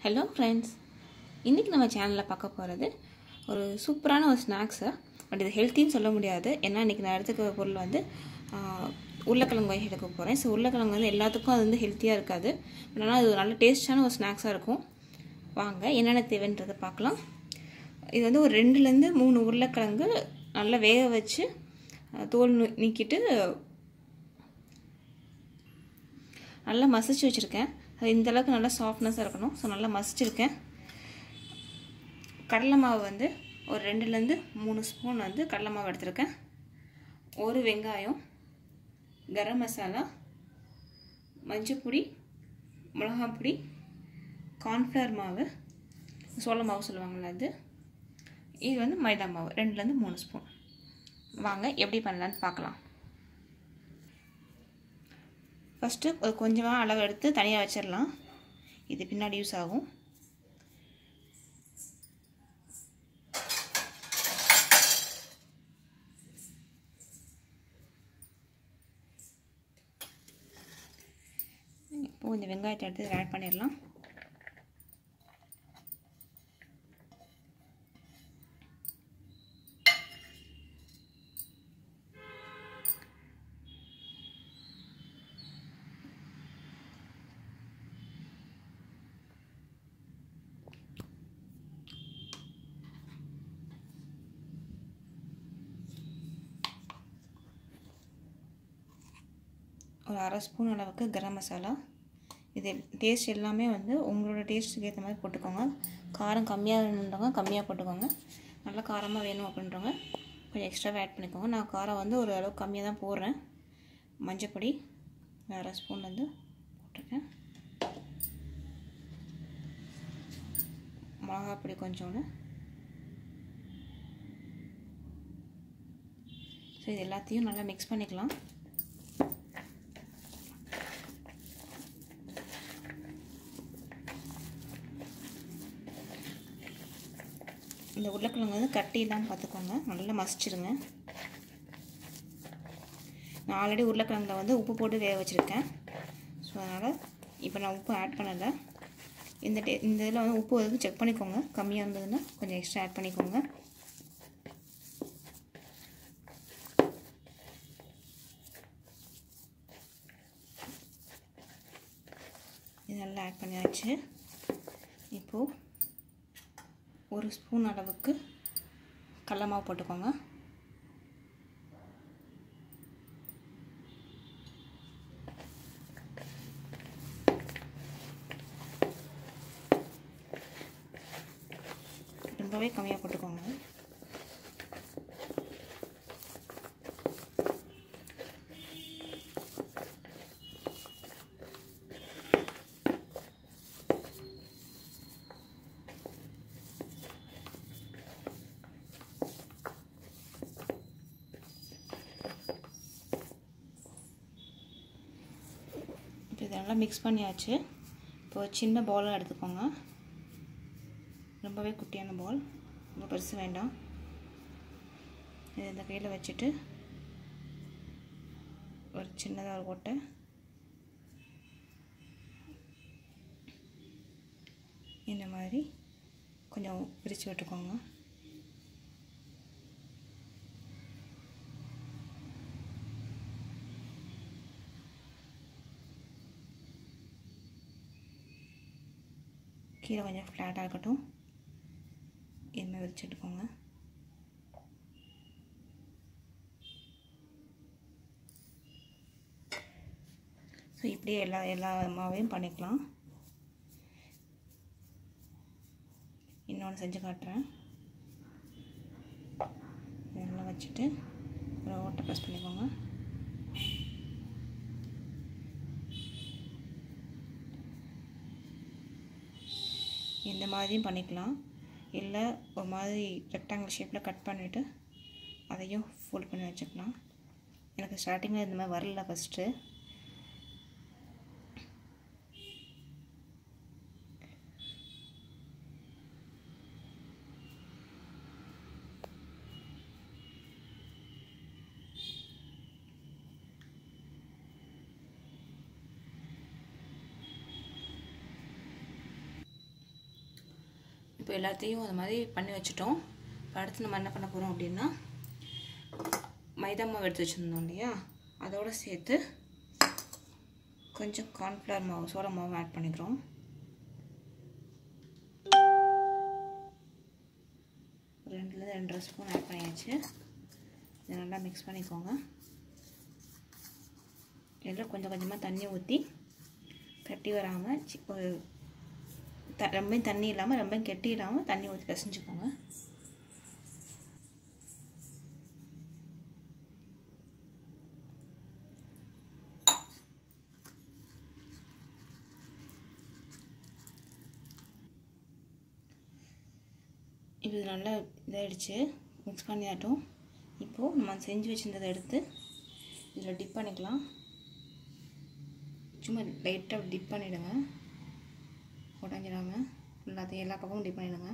hello friends இன்றைக்கி நம்ம சேனலில் பார்க்க போகிறது ஒரு சூப்பரான ஒரு ஸ்நாக்ஸு பட் இது ஹெல்த்தின்னு சொல்ல முடியாது ஏன்னா இன்றைக்கி நான் எடுத்துக்கிற பொருள் வந்து ஆஹ், உருளைக்கிழங்கு வகை எடுக்க போகிறேன் ஸோ உருளைக்கிழங்கு வந்து எல்லாத்துக்கும் அது வந்து ஹெல்த்தியாக இருக்காது பட் ஆனால் அது ஒரு நல்ல டேஸ்டான ஒரு ஸ்நாக்ஸாக இருக்கும் வாங்க என்னென்ன தேவைன்றதை பார்க்கலாம் இது வந்து ஒரு ரெண்டுலேருந்து மூணு உருளைக்கிழங்கு நல்லா வேக வச்சு ஆஹ், தோல் நு- நீக்கிட்டு நல்லா மசிச்சு வச்சுருக்கேன் அது இந்த அளவுக்கு நல்லா சாஃப்ட்னஸாக இருக்கணும் ஸோ நல்லா மசிச்சிருக்கேன் கடலை மாவு வந்து ஒரு ரெண்டுலேருந்து மூணு ஸ்பூன் வந்து கடலை மாவு எடுத்திருக்கேன் ஒரு வெங்காயம் கரம் மசாலா மஞ்சப்பொடி மிளகாய் பொடி கார்ன்ஃப்ளவர் மாவு சோள மாவு சொல்லுவாங்கள்ல அது இது வந்து மைதா மாவு ரெண்டுலேருந்து மூணு ஸ்பூன் வாங்க எப்படி பண்ணலான்னு பார்க்கலாம் ஃபஸ்ட்டு ஒரு கொஞ்சமாக அளவு எடுத்து தனியாக வச்சிடலாம் இது பின்னாடி யூஸ் ஆகும் இப்போது இந்த வெங்காயத்தை எடுத்து ஆட் பண்ணிடலாம் ஒரு அரை ஸ்பூன் அளவுக்கு கரம் மசாலா இது டேஸ்ட் எல்லாமே வந்து உங்களோட டேஸ்ட்டுக்கு ஏற்ற மாதிரி போட்டுக்கோங்க காரம் கம்மியாக வேணுன்றவங்க கம்மியாக போட்டுக்கோங்க நல்லா காரமாக வேணும் அப்படின்றவங்க கொஞ்சம் எக்ஸ்ட்ராவாக ஆட் பண்ணிக்கோங்க நான் காரம் வந்து ஒரு அளவுக்கு கம்மியாக தான் போடுறேன் மஞ்சப்பொடி ஒரு அரை ஸ்பூன் வந்து போட்டிருக்கேன் மிளகாப் பொடி கொஞ்சோண்டு ஸோ இது எல்லாத்தையும் நல்லா மிக்ஸ் பண்ணிக்கலாம் இந்த உருளைக்கிழங்கு வந்து கட்டி இல்லாமல் பார்த்துக்கோங்க நல்லா மசிச்சிருங்க நான் ஆல்ரெடி உருளைக்கிழங்குல வந்து உப்பு போட்டு வேக வச்சுருக்கேன் ஸோ அதனால் இப்போ நான் உப்பு ஆட் பண்ணலை இந்த டே இந்த இதில் வந்து உப்பு வந்து செக் பண்ணிக்கோங்க கம்மியாக இருந்ததுன்னா கொஞ்சம் எக்ஸ்ட்ரா ஆட் பண்ணிக்கோங்க இது நல்லா ஆட் பண்ணியாச்சு இப்போது ஒரு ஸ்பூன் அளவுக்கு கடல மாவு போட்டுக்கோங்க ரொம்பவே கம்மியாக போட்டுக்கோங்க இப்போ இதை நல்லா மிக்ஸ் பண்ணியாச்சு இப்போ ஒரு சின்ன பவுலாக எடுத்துக்கோங்க ரொம்பவே குட்டியான பால் ரொம்ப பெருசு வேண்டாம் இது இந்த கையில் வச்சுட்டு ஒரு சின்னதாக ஒரு ஓட்டை இந்த மாதிரி கொஞ்சம் பிரித்து விட்டுக்கோங்க கீழே கொஞ்சம் ஃப்ளாட்டாக இருக்கட்டும் எண்ணெய் விரிச்சுட்டுக்கோங்க ஸோ இப்படியே எல்லா எல்லா மாவையும் பண்ணிக்கலாம் இன்னொன்று செஞ்சு காட்டுறேன் இதெல்லாம் வச்சுட்டு ஒரு ஓட்டை ப்ரெஸ் பண்ணிக்கோங்க இந்த மாதிரியும் பண்ணிக்கலாம் இல்லை ஒரு மாதிரி ரெக்டாங்கிள் ஷேப்பில் கட் பண்ணிவிட்டு அதையும் ஃபோல்ட் பண்ணி வச்சுக்கலாம் எனக்கு ஸ்டார்டிங்கில் இந்த மாதிரி வரல ஃபஸ்ட்டு இப்போ எல்லாத்தையும் அந்த மாதிரி பண்ணி வச்சுட்டோம் இப்போ அடுத்து நம்ம என்ன பண்ண போகிறோம் அப்படின்னா மைதா மாவு எடுத்து வச்சுருந்தோம் இல்லையா அதோடு சேர்த்து கொஞ்சம் கார்ன்ஃப்ளவர் மாவு சோள மாவு ஆட் பண்ணிக்கிறோம் ரெண்டுலேருந்து ரெண்டரை ஸ்பூன் ஆட் பண்ணியாச்சு இதை நல்லா மிக்ஸ் பண்ணிக்கோங்க இதில் கொஞ்சம் கொஞ்சமாக தண்ணி ஊற்றி கட்டி வராமல் ஒரு த ரொம்ப தண்ணி இல்லாமல் ரொம்ப கெட்டி இல்லாமல் தண்ணி ஊற்றி பிசைஞ்சுக்கோங்க இது நல்லா இதாகிடுச்சு மிக்ஸ் பண்ணியாட்டும் இப்போது நம்ம செஞ்சு வச்சுருந்ததை எடுத்து இதில் டிப் பண்ணிக்கலாம் சும்மா லைட்டாக டிப் பண்ணிவிடுங்க உடஞ்சிடாமல் எல்லாத்தையும் எல்லா பக்கமும் டிப் பண்ணிவிடுங்க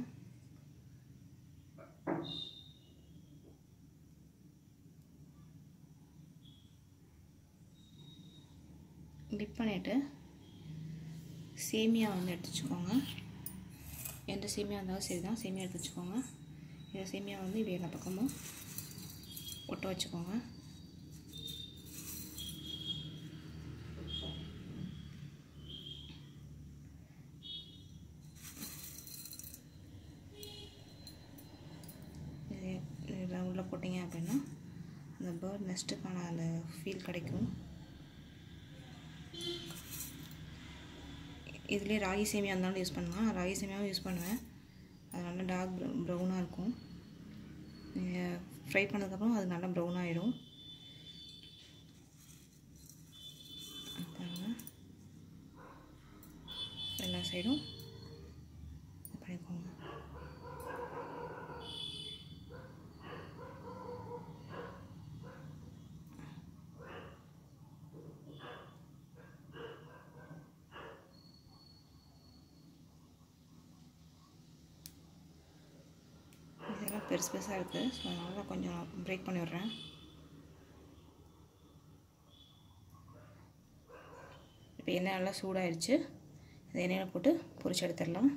டிப் பண்ணிவிட்டு சேமியா வந்து எடுத்து வச்சுக்கோங்க எந்த சேமியா இருந்தாலும் சரி தான் சேமியா எடுத்து வச்சுக்கோங்க இந்த சேமியா வந்து இது எல்லா பக்கமும் ஒட்ட வச்சுக்கோங்க இது இதில் உள்ளே போட்டிங்க அப்படின்னா அந்த பேர்ட் நெஸ்ட்டுக்கான அந்த ஃபீல் கிடைக்கும் இதுலேயே ராகி சேமியா இருந்தாலும் யூஸ் பண்ணலாம் ராகி சேமியாவும் யூஸ் பண்ணுவேன் அது நல்லா டார்க் ப்ரௌனாக இருக்கும் நீங்கள் ஃப்ரை பண்ணதுக்கப்புறம் அது நல்லா ப்ரௌன் ஆகிடும் பாருங்கள் எல்லா சைடும் பண்ணிக்கோங்க இதெல்லாம் பெருசு பெருசாக இருக்குது ஸோ அதனால் கொஞ்சம் பிரேக் பண்ணி விட்றேன் இப்போ எண்ணெய் நல்லா சூடாயிடுச்சு இந்த எண்ணெயில் போட்டு பொரிச்சு எடுத்துடலாம்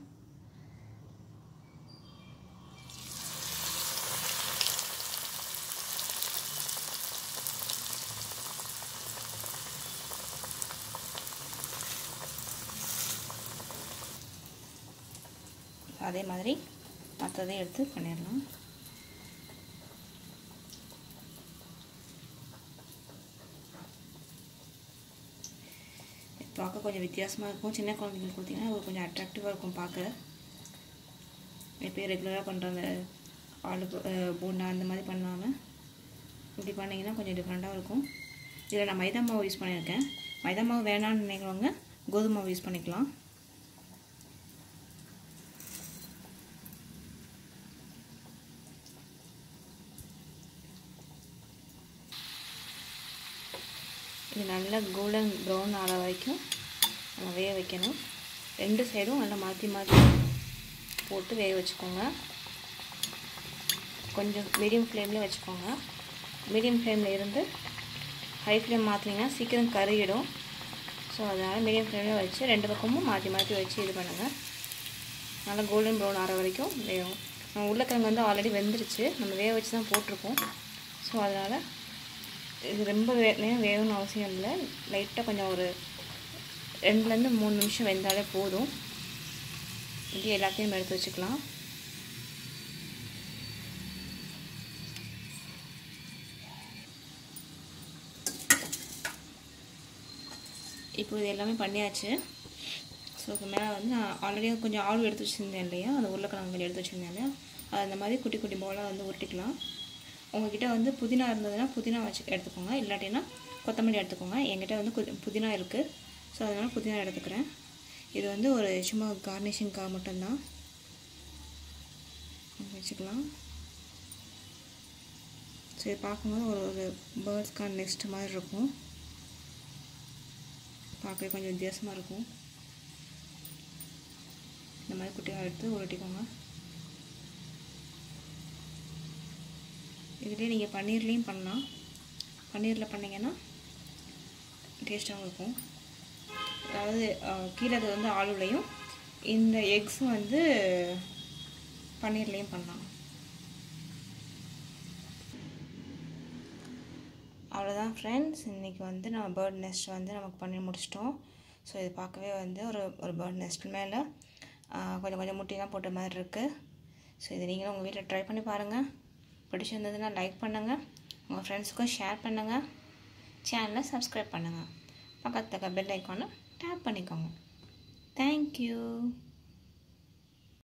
அதே மாதிரி மற்றதையும் எடுத்து பண்ணிடலாம் பார்க்க கொஞ்சம் வித்தியாசமாக இருக்கும் சின்ன குழந்தைங்களுக்கு கொடுத்தீங்கன்னா அது கொஞ்சம் அட்ராக்டிவாக இருக்கும் பார்க்க எப்பயும் ரெகுலராக பண்ணுற அந்த ஆளு போண்டா அந்த மாதிரி பண்ணாமல் இப்படி பண்ணிங்கன்னா கொஞ்சம் டிஃப்ரெண்ட்டாக இருக்கும் இதில் நான் மைதா மாவு யூஸ் பண்ணியிருக்கேன் மைதா மாவு வேணாம்னு நினைக்கிறவங்க கோதுமை மாவு யூஸ் பண்ணிக்கலாம் இது நல்லா கோல்டன் ப்ரௌன் ஆகிற வரைக்கும் நம்ம வேக வைக்கணும் ரெண்டு சைடும் நல்லா மாற்றி மாற்றி போட்டு வேக வச்சுக்கோங்க கொஞ்சம் மீடியம் ஃப்ளேம்லேயே வச்சுக்கோங்க மீடியம் ஃப்ளேமில் இருந்து ஹை ஃப்ளேம் மாற்றினீங்கன்னா சீக்கிரம் கருகிடும் ஸோ அதனால் மீடியம் ஃப்ளேமில் வச்சு ரெண்டு பக்கமும் மாற்றி மாற்றி வச்சு இது பண்ணுங்கள் நல்லா கோல்டன் ப்ரௌன் ஆகிற வரைக்கும் வேகும் நம்ம உருளைக்கிழங்கு வந்து ஆல்ரெடி வெந்துருச்சு நம்ம வேக வச்சு தான் போட்டிருக்கோம் ஸோ அதனால் இது ரொம்ப வே நேரம் வேகணும்னு அவசியம் இல்லை லைட்டாக கொஞ்சம் ஒரு ரெண்டுலேருந்து மூணு நிமிஷம் வெந்தாலே போதும் இது எல்லாத்தையும் எடுத்து வச்சுக்கலாம் இப்போ இது எல்லாமே பண்ணியாச்சு ஸோ இப்போ மேலே வந்து நான் ஆல்ரெடி கொஞ்சம் ஆளு எடுத்து வச்சுருந்தேன் இல்லையா அந்த உருளைக்கிழங்கு கொஞ்சம் எடுத்து வச்சுருந்தேன் இல்லையா அது அந்த மாதிரி குட்டி குட்டி போலாக வந்து உருட்டிக்கலாம் உங்ககிட்ட வந்து புதினா இருந்ததுன்னா புதினா வச்சு எடுத்துக்கோங்க இல்லாட்டினா கொத்தமல்லி எடுத்துக்கோங்க என்கிட்ட வந்து கு- புதினா இருக்குது ஸோ அதனால் புதினா எடுத்துக்கிறேன் இது வந்து ஒரு சும்மா கார்னிஷிங்காக மட்டும்தான் வச்சுக்கலாம் ஸோ இது பார்க்கும்போது ஒரு ஒரு பேர்ட்ஸ்க்கான நெக்ஸ்ட் மாதிரி இருக்கும் பார்க்கவே கொஞ்சம் வித்தியாசமாக இருக்கும் இந்த மாதிரி குட்டியாக எடுத்து உருட்டிக்கோங்க இதுலேயே நீங்கள் பன்னீர்லேயும் பண்ணலாம் பன்னீரில் பண்ணிங்கன்னா டேஸ்ட்டாகவும் இருக்கும் அதாவது அஹ், கீழே அது வந்து ஆளுலையும் இந்த எக்ஸும் வந்து பன்னீர்லேயும் பண்ணலாம் அவ்வளோதான் ஃப்ரெண்ட்ஸ் இன்றைக்கி வந்து நம்ம பேர்ட் நெஸ்ட் வந்து நமக்கு பண்ணி முடிச்சிட்டோம் ஸோ இது பார்க்கவே வந்து ஒரு ஒரு பேர்ட் நெஸ்ட் மேலே கொஞ்சம் கொஞ்சம் முட்டிலாம் போட்ட மாதிரி இருக்குது ஸோ இது நீங்களும் உங்கள் வீட்டில் ட்ரை பண்ணி பாருங்கள் பிடிச்சிருந்ததுன்னா லைக் பண்ணுங்கள் உங்கள் ஃப்ரெண்ட்ஸுக்கும் ஷேர் பண்ணுங்கள் சேனலை சப்ஸ்கிரைப் பண்ணுங்கள் பக்கத்தில் இருக்க பெல் ஐக்கானை டேப் பண்ணிக்கோங்க தேங்க்யூ